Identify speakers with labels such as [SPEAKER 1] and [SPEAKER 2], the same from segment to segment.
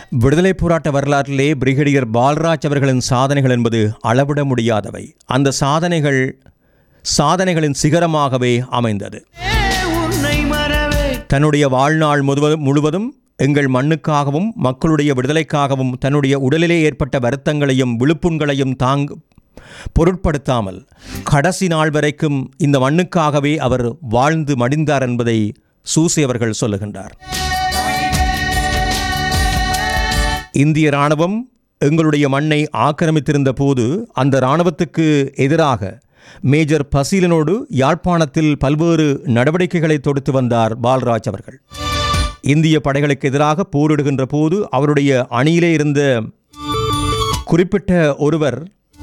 [SPEAKER 1] விடுதலை போராட்ட வரலாற்றிலே பிரிகேடியர் பால்ராஜ் அவர்களின் சாதனைகள் என்பது அளவிட முடியாதவை அந்த சாதனைகள் சாதனைகளின் சிகரமாகவே அமைந்தது
[SPEAKER 2] உன்னை மறவே
[SPEAKER 1] தன்னுடைய வாழ்நாள் முழுவதும் முழுவதும் எங்கள் மண்ணுக்காகவும் மக்களுடைய விடுதலைக்காகவும் தன்னுடைய உடலிலே ஏற்பட்ட வருத்தங்களையும் விழுப்புண்களையும் தாங் பொருட்படுத்தாமல் கடைசி நாள் வரைக்கும் இந்த மண்ணுக்காகவே அவர் வாழ்ந்து மடிந்தார் என்பதை சூசி அவர்கள் சொல்லுகின்றார் இந்திய இராணுவம் எங்களுடைய மண்ணை ஆக்கிரமித்திருந்த போது அந்த இராணுவத்துக்கு எதிராக மேஜர் பசீலனோடு யாழ்ப்பாணத்தில் பல்வேறு நடவடிக்கைகளை தொடுத்து வந்தார் பால்ராஜ் அவர்கள் இந்திய படைகளுக்கு எதிராக போரிடுகின்ற போது அவருடைய அணியிலே இருந்த குறிப்பிட்ட ஒருவர்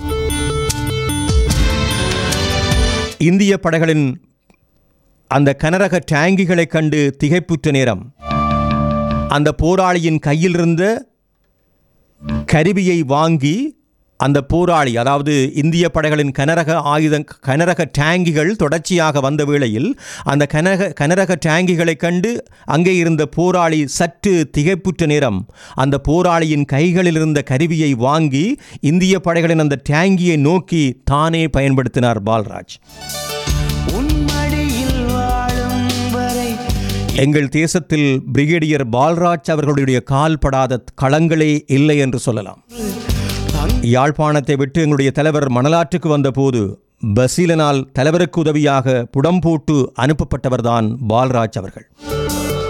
[SPEAKER 1] இந்திய படைகளின் அந்த கனரக டேங்கிகளைக் கண்டு திகைப்புற்ற நேரம் அந்த போராளியின் கையில் இருந்த கருவியை வாங்கி அந்த போராளி அதாவது இந்திய படைகளின் கனரக ஆயுத கனரக டேங்கிகள் தொடர்ச்சியாக வந்த வேளையில் அந்த கனரக கனரக டேங்கிகளைக் கண்டு அங்கே இருந்த போராளி சற்று திகைப்புற்ற நேரம் அந்த போராளியின் கைகளில் இருந்த கருவியை வாங்கி இந்திய படைகளின் அந்த டேங்கியை நோக்கி தானே பயன்படுத்தினார் பால்ராஜ்
[SPEAKER 2] உன் மடியில் வாழும் வரை
[SPEAKER 1] எங்கள் தேசத்தில் பிரிகேடியர் பால்ராஜ் அவர்களுடைய கால் படாத களங்களே இல்லை என்று சொல்லலாம் யாழ்ப்பாணத்தை விட்டு எங்களுடைய தலைவர் மணலாற்றுக்கு வந்தபோது பசீலனால் தலைவருக்கு உதவியாக புடம் போட்டு அனுப்பப்பட்டவர்தான் பால்ராஜ் அவர்கள்